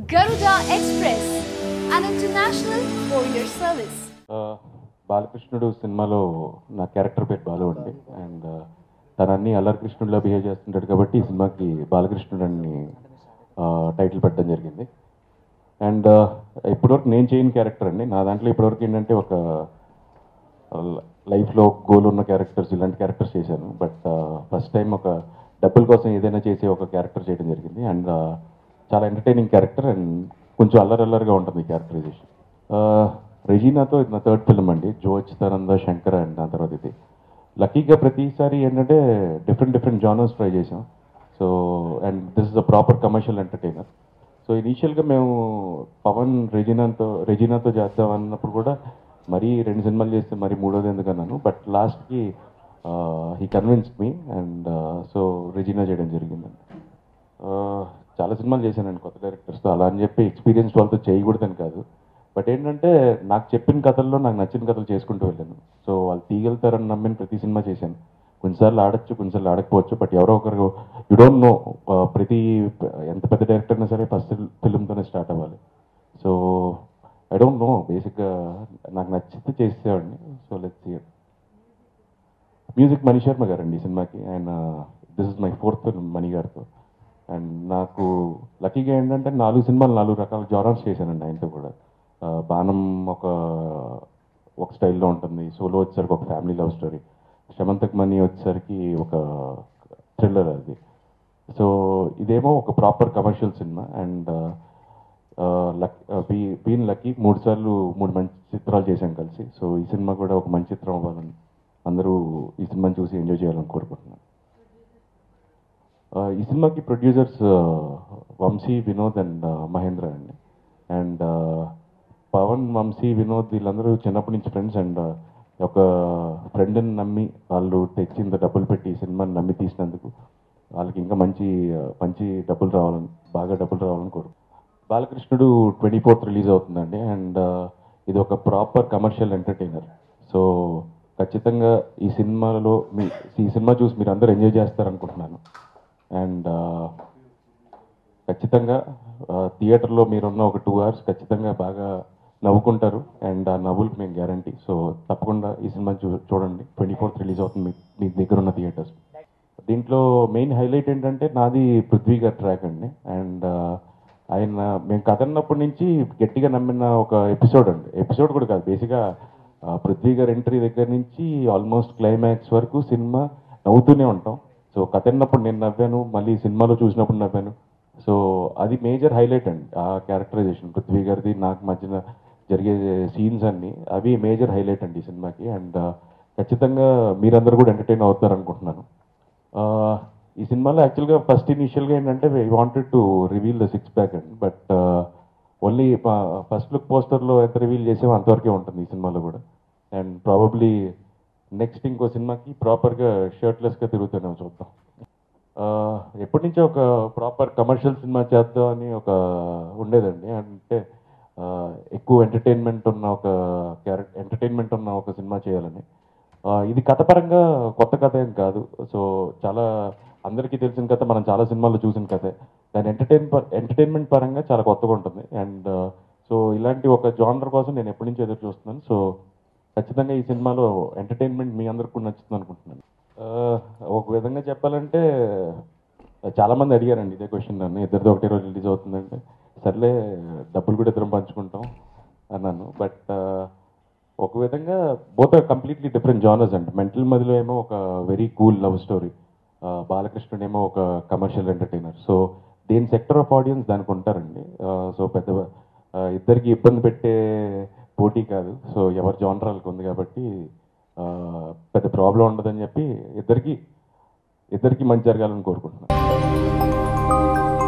Garuda Express, an international courier service. ఆ, బాలకృష్ణుడు సినిమాలో నా క్యారెక్టర్ పేరు బాలు అండి అండ్ తను అన్ని అల్లరి కృష్ణుడిలో బిహేవ్ చేస్తుంటాడు కాబట్టి ఈ సినిమాకి బాలకృష్ణుడు అని టైటిల్ పెట్టడం జరిగింది అండ్ ఇప్పటివరకు నేను చేయని క్యారెక్టర్ అండి నా దాంట్లో ఇప్పటివరకు ఏంటంటే ఒక లైఫ్లో గోల్ ఉన్న క్యారెక్టర్స్ ఇలాంటి క్యారెక్టర్స్ చేశాను బట్ ఫస్ట్ టైం ఒక డబ్బుల కోసం ఏదైనా చేసే ఒక క్యారెక్టర్ చేయడం జరిగింది అండ్ చాలా ఎంటర్టైనింగ్ క్యారెక్టర్ అండ్ కొంచెం అల్లరి అల్లరిగా ఉంటుంది ఈ క్యారెక్టరైజేషన్ రెజీనాతో ఇది నా థర్డ్ ఫిల్మ్ అండి జో చిత్తానంద శంకర్ అండ్ దాని తర్వాత ఇది లక్కీగా ప్రతిసారి ఏంటంటే డిఫరెంట్ డిఫరెంట్ జానర్స్ ట్రై చేసాం so and this is a proper commercial entertainer so ఇనీషియల్గా మేము పవన్ రెజినాతో రెజినాతో చేద్దాం అన్నప్పుడు కూడా మరీ రెండు సినిమాలు చేస్తే మరి మూడోది ఎందుకు అన్నాను బట్ లాస్ట్కి he convince me and so Regina చేయడం జరిగిందండి ఆ, చాలా సినిమాలు చేశానండి కొత్త డైరెక్టర్స్తో అలా అని చెప్పి ఎక్స్పీరియన్స్ వాళ్ళతో చేయకూడదని కాదు బట్ ఏంటంటే నాకు చెప్పిన కథల్లో నాకు నచ్చిన కథలు చేసుకుంటూ వెళ్ళాను సో వాళ్ళు తీయగలుగుతారని నమ్మిన ప్రతి సినిమా చేశాను కొన్నిసార్లు ఆడొచ్చు కొన్నిసార్లు ఆడకపోవచ్చు బట్ ఎవరో ఒకరు యు డోంట్ నో ప్రతి ఎంత పెద్ద డైరెక్టర్ అయినా సరే ఫస్ట్ ఫిల్మ్తోనే స్టార్ట్ అవ్వాలి సో ఐ డోంట్ నో బేసిక్గా నాకు నచ్చితే చేసేవాడిని so let's see music Mani Sharma గారండి ఈ సినిమాకి ఆయన this is my fourth film Mani గారితో అండ్ నాకు లక్కీగా ఏంటంటే నాలుగు సినిమాలు నాలుగు రకాల జానర్స్ చేశానండి ఆయనతో కూడా ఆ, బాణం ఒక ఒక స్టైల్లో ఉంటుంది సోలో వచ్చేసరికి ఒక family love story Shamantak Mani వచ్చేసరికి ఒక థ్రిల్లర్ అది సో ఇదేమో ఒక proper commercial cinema and luck been lucky మూడు సార్లు మూడు మంచి చిత్రాలు చేశాం కలిసి సో ఈ సినిమా కూడా ఒక మంచి చిత్రం అవ్వాలని అందరూ ఈ సినిమాని చూసి ఎంజాయ్ చేయాలని కోరుకుంటున్నాను ఆ, ఈ సినిమాకి ప్రొడ్యూసర్స్ వంశీ వినోద్ అండ్ మహేంద్ర అండి అండ్ పవన్ వంశీ వినోద్ వీళ్ళందరూ చిన్నప్పటి నుంచి ఫ్రెండ్స్ అండ్ ఒక ఫ్రెండ్ని నమ్మి వాళ్ళు తెచ్చింత డబ్బులు పెట్టి ఈ సినిమాని నమ్మి తీసినందుకు వాళ్ళకి ఇంకా మంచి ఆ, మంచి డబ్బులు రావాలని బాగా డబ్బులు రావాలని కోరు బాలకృష్ణుడు ట్వంటీ ఫోర్త్ రిలీజ్ అవుతుందండి అండ్ ఇది ఒక ప్రాపర్ కమర్షియల్ ఎంటర్టైనర్ సో ఖచ్చితంగా ఈ సినిమాలో మీ ఈ సినిమా చూసి మీరు అందరూ ఎంజాయ్ చేస్తారనుకుంటున్నాను అండ్ ఖచ్చితంగా థియేటర్లో మీరున్న ఒక టూ అవర్స్ ఖచ్చితంగా బాగా నవ్వుకుంటారు అండ్ ఆ నవ్వులకు మేము గ్యారంటీ సో తప్పకుండా ఈ సినిమా చూ చూడండి ట్వంటీ ఫోర్త్ రిలీజ్ అవుతుంది మీ మీ దగ్గర ఉన్న థియేటర్స్ దీంట్లో మెయిన్ హైలైట్ ఏంటంటే నాది పృథ్వీ గారి ట్రాక్ అండి అండ్ ఆయన మేము కథ అన్నప్పటి నుంచి గట్టిగా నమ్మిన ఒక ఎపిసోడ్ అండి ఎపిసోడ్ కూడా కాదు బేసిక్గా పృథ్వీ గారి ఎంట్రీ దగ్గర నుంచి ఆల్మోస్ట్ క్లైమాక్స్ వరకు సినిమా నవ్వుతూనే ఉంటాం సో కథ అన్నప్పుడు నేను నవ్వాను మళ్ళీ సినిమాలో చూసినప్పుడు నవ్వాను సో అది మేజర్ హైలైట్ అండి ఆ క్యారెక్టరైజేషన్ పృథ్వీ గారిది నాకు మధ్యన జరిగే సీన్స్ అన్ని అవి మేజర్ హైలైట్ అండి ఈ సినిమాకి అండ్ ఖచ్చితంగా మీరందరూ కూడా ఎంటర్టైన్ అవుతారు అనుకుంటున్నాను ఆ, ఈ సినిమాలో యాక్చువల్గా ఫస్ట్ ఇనిషియల్గా ఏంటంటే we wanted to reveal the six pack అండి బట్ ఓన్లీ ఫస్ట్ లుక్ పోస్టర్లో ఎంత రివీల్ చేసామో అంతవరకే ఉంటుంది ఈ సినిమాలో కూడా అండ్ ప్రాబబ్లీ నెక్స్ట్ ఇంకో సినిమాకి ప్రాపర్గా షర్ట్లెస్గా తిరుగుతానే చూద్దాం ఆ, ఎప్పటి నుంచో ఒక ప్రాపర్ కమర్షియల్ సినిమా చేద్దాం అని ఒక ఉండేదండి అంటే ఆ, ఎక్కువ ఎంటర్టైన్మెంట్ ఉన్న ఒక క్యారెక్టర్ ఎంటర్టైన్మెంట్ ఉన్న ఒక సినిమా చేయాలని ఆ, ఇది కథపరంగా కొత్త కథ ఏం కాదు సో చాలా అందరికీ తెలిసిన కథ మనం చాలా సినిమాల్లో చూసిన కథే దాని ఎంటర్టైన్ ఎంటర్టైన్మెంట్ పరంగా చాలా కొత్తగా ఉంటుంది అండ్ సో ఇలాంటి ఒక జానర్ కోసం నేను ఎప్పటి నుంచి ఎదురు చూస్తున్నాను సో ఖచ్చితంగా ఈ సినిమాలో ఎంటర్టైన్మెంట్ మీ అందరికి కూడా నచ్చుతుంది అనుకుంటున్నాను ఆ, ఒక విధంగా చెప్పాలంటే చాలా మంది అడిగారండి ఇదే క్వశ్చన్ నన్ను ఇద్దరితో ఒకటే రోజు రిలీజ్ అవుతుందంటే సర్లే డబ్బులు కూడా ఇద్దరం పంచుకుంటాం అన్నాను బట్ ఒక విధంగా both are completely different genres అండి మెంటల్ మదిలో ఏమో ఒక very cool love story Balakrishnudu ఏమో ఒక కమర్షియల్ ఎంటర్టైనర్ సో దేని సెక్టర్ ఆఫ్ ఆడియన్స్ దానికి ఉంటారండి సో పెద్ద ఆ, ఇద్దరికి ఇబ్బంది పెట్టే పోటీ కాదు సో ఎవరి జానరాలకు ఉంది కాబట్టి ఆ, పెద్ద ప్రాబ్లం ఉండదని చెప్పి ఇద్దరికి ఇద్దరికి మంచి జరగాలని కోరుకుంటున్నాను